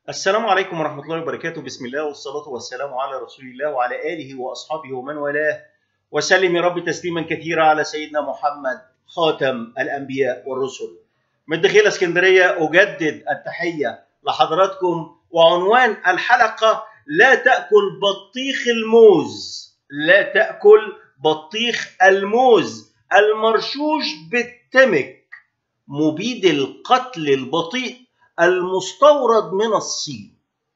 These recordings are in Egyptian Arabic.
السلام عليكم ورحمة الله وبركاته بسم الله والصلاة والسلام على رسول الله وعلى آله وأصحابه ومن والاه وسلم يا رب تسليما كثيرا على سيدنا محمد خاتم الأنبياء والرسل من دخيل اسكندرية أجدد التحية لحضراتكم وعنوان الحلقة لا تأكل بطيخ الموز لا تأكل بطيخ الموز المرشوش بالتمك مبيد القتل البطيء المستورد من الصين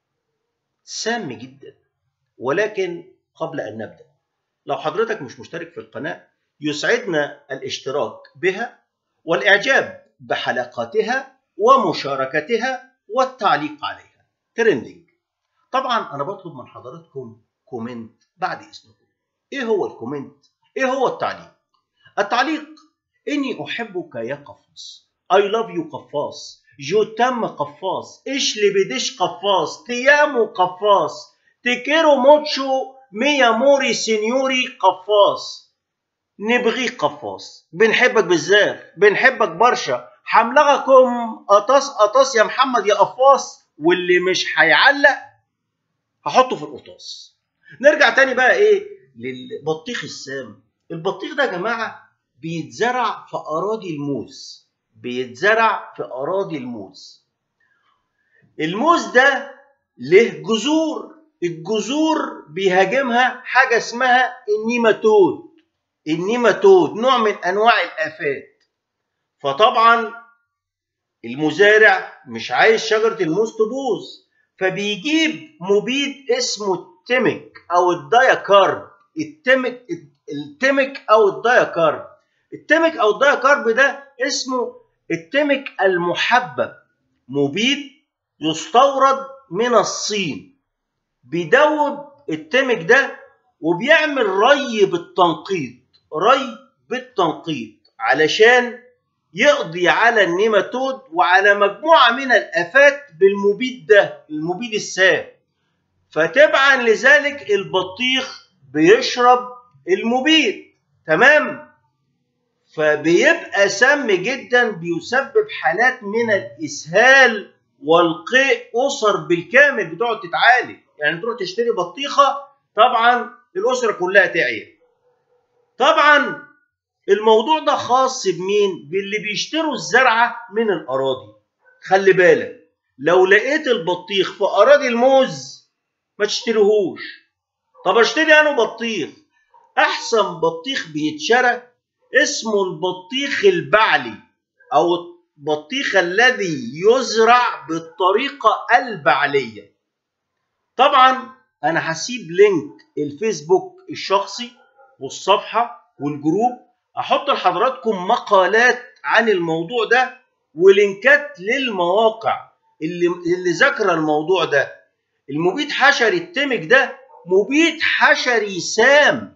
سام جدا ولكن قبل ان نبدا لو حضرتك مش مشترك في القناه يسعدنا الاشتراك بها والاعجاب بحلقاتها ومشاركتها والتعليق عليها ترندنج طبعا انا بطلب من حضراتكم كومنت بعد اذنكم ايه هو الكومنت ايه هو التعليق التعليق اني احبك يا قفاص I love you قفاص جو تم قفاص اشلي بدش قفاص تيامو قفاص تكيرو موتشو ميا موري سينيوري قفاص نبغي قفاص بنحبك بزاف بنحبك برشا حملغكم قطاس قطاس يا محمد يا قفاص واللي مش هيعلق هحطه في القطاس نرجع تاني بقى ايه للبطيخ السام البطيخ ده يا جماعه بيتزرع في اراضي الموز بيتزرع في اراضي الموز الموز ده له جذور الجذور بيهاجمها حاجه اسمها النيماتود النيماتود نوع من انواع الافات فطبعا المزارع مش عايز شجره الموز تبوظ فبيجيب مبيد اسمه التمك او الدايكارب التمك التمك او الدايكارب التمك او الدايكارب ده اسمه التمك المحبب مبيد يستورد من الصين بيدوب التمك ده وبيعمل ري بالتنقيط ري بالتنقيط علشان يقضي على النيماتود وعلى مجموعة من الآفات بالمبيد ده المبيد السام فتبعا لذلك البطيخ بيشرب المبيد تمام فبيبقى سام جدا بيسبب حالات من الاسهال والقيء اسر بالكامل بتقعد تتعالج يعني تروح تشتري بطيخه طبعا الاسره كلها تعيا طبعا الموضوع ده خاص بمين باللي بيشتروا الزرعه من الاراضي خلي بالك لو لقيت البطيخ في اراضي الموز ما تشتريهوش طب اشتري انا بطيخ احسن بطيخ بيتشرى اسمه البطيخ البعلي او البطيخ الذي يزرع بالطريقه البعليه طبعا انا هسيب لينك الفيسبوك الشخصي والصفحه والجروب احط لحضراتكم مقالات عن الموضوع ده ولينكات للمواقع اللي اللي ذاكره الموضوع ده المبيد حشري التمك ده مبيد حشري سام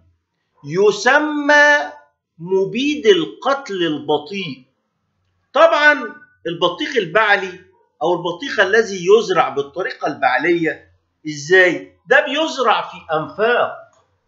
يسمى مبيد القتل البطيء طبعا البطيخ البعلي او البطيخ الذي يزرع بالطريقه البعليه ازاي ده بيزرع في انفاق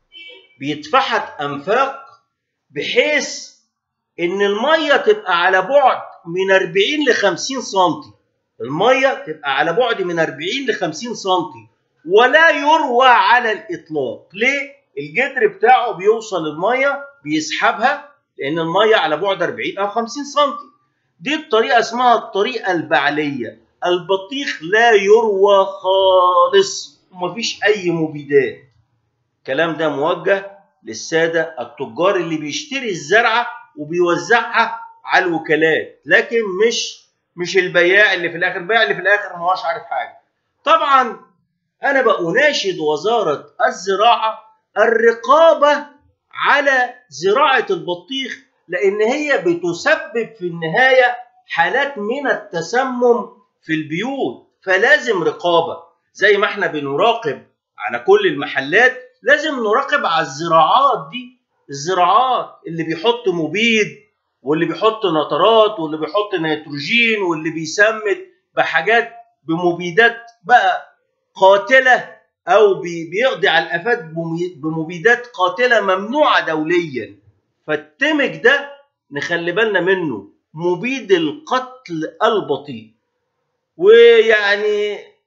بيتفحت انفاق بحيث ان الميه تبقى على بعد من 40 ل 50 سم الميه تبقى على بعد من 40 ل 50 سم ولا يروى على الاطلاق ليه الجدر بتاعه بيوصل الميه بيسحبها لان الميه على بعد 40 او 50 سم دي الطريقه اسمها الطريقه البعليه البطيخ لا يروى خالص ومفيش اي مبيدات الكلام ده موجه للساده التجار اللي بيشتري الزرعه وبيوزعها على الوكالات لكن مش مش البياع اللي في الاخر البياع اللي في الاخر ما هوش عارف حاجه طبعا انا بأناشد وزاره الزراعه الرقابه على زراعة البطيخ لأن هي بتسبب في النهاية حالات من التسمم في البيوت فلازم رقابة زي ما احنا بنراقب على كل المحلات لازم نراقب على الزراعات دي الزراعات اللي بيحط مبيد واللي بيحط نترات واللي بيحط نيتروجين واللي بيسمد بحاجات بمبيدات بقى قاتله او بيقضي على الافات بمبيدات قاتله ممنوعه دوليا فالتمك ده نخلي بالنا منه مبيد القتل البطيء ويعني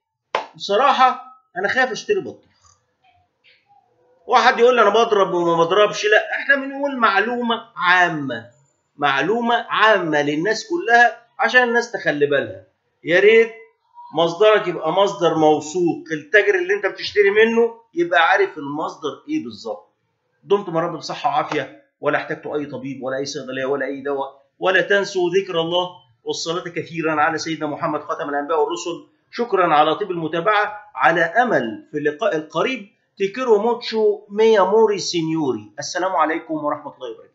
بصراحه انا خايف اشتري بطيخ واحد يقول لي انا بضرب وما بضربش لا احنا بنقول معلومه عامه معلومه عامه للناس كلها عشان الناس تخلي بالها يا ريت مصدرك يبقى مصدر موثوق التاجر اللي انت بتشتري منه يبقى عارف المصدر ايه بالظبط دمتم يا رب بصحه وعافيه ولا احتجتوا اي طبيب ولا اي صيدليه ولا اي دواء ولا تنسوا ذكر الله والصلاه كثيرا على سيدنا محمد خاتم الانبياء والرسل شكرا على طيب المتابعه على امل في اللقاء القريب تيكيرو موتشو ميا موري سينيوري السلام عليكم ورحمه الله وبركاته